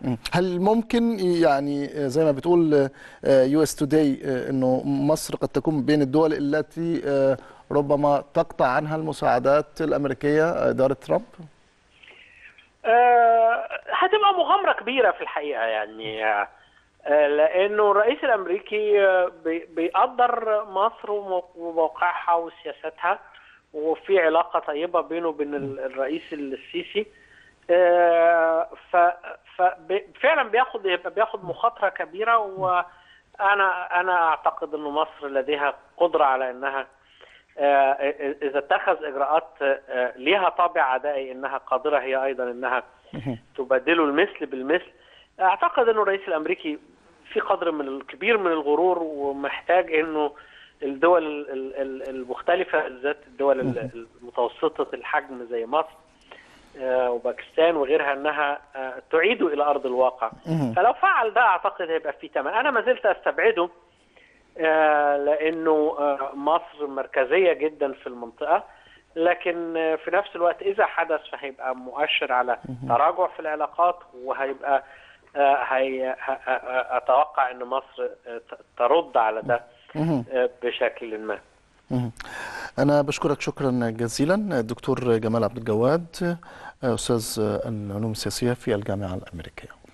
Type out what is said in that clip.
مم. هل ممكن يعني زي ما بتقول يو اس توداي انه مصر قد تكون بين الدول التي آه، ربما تقطع عنها المساعدات الامريكيه اداره ترامب؟ آه، هتبقى مغامرة كبيرة في الحقيقة يعني آه، لأنه الرئيس الأمريكي آه، بي- بيقدر مصر ومو- وموقعها وسياستها وفي علاقة طيبة بينه وبين ال- الرئيس السيسي آه، ف ف- فعلا بياخد بيبقى بياخد مخاطرة كبيرة وأنا أنا أعتقد إنه مصر لديها قدرة على إنها آه، إذا اتخذ إجراءات آه، ليها طابع عدائي إنها قادرة هي أيضا إنها تبادله المثل بالمثل أعتقد إنه الرئيس الأمريكي في قدر من الكبير من الغرور ومحتاج إنه الدول ال- ال- ال- المختلفة بالذات الدول ال- المتوسطة الحجم زي مصر آه، وباكستان وغيرها انها آه، تعيده الى ارض الواقع فلو فعل ده اعتقد هيبقى في ثمن انا ما زلت استبعده آه، لانه آه، مصر مركزيه جدا في المنطقه لكن آه، في نفس الوقت اذا حدث فهيبقى مؤشر على تراجع في العلاقات وهيبقى آه، هي ه- ه- اتوقع ان مصر آه، ت- ترد على ده آه، بشكل ما مهم. أنا بشكرك شكرا جزيلا الدكتور جمال عبد الجواد أستاذ العلوم السياسية في الجامعة الأمريكية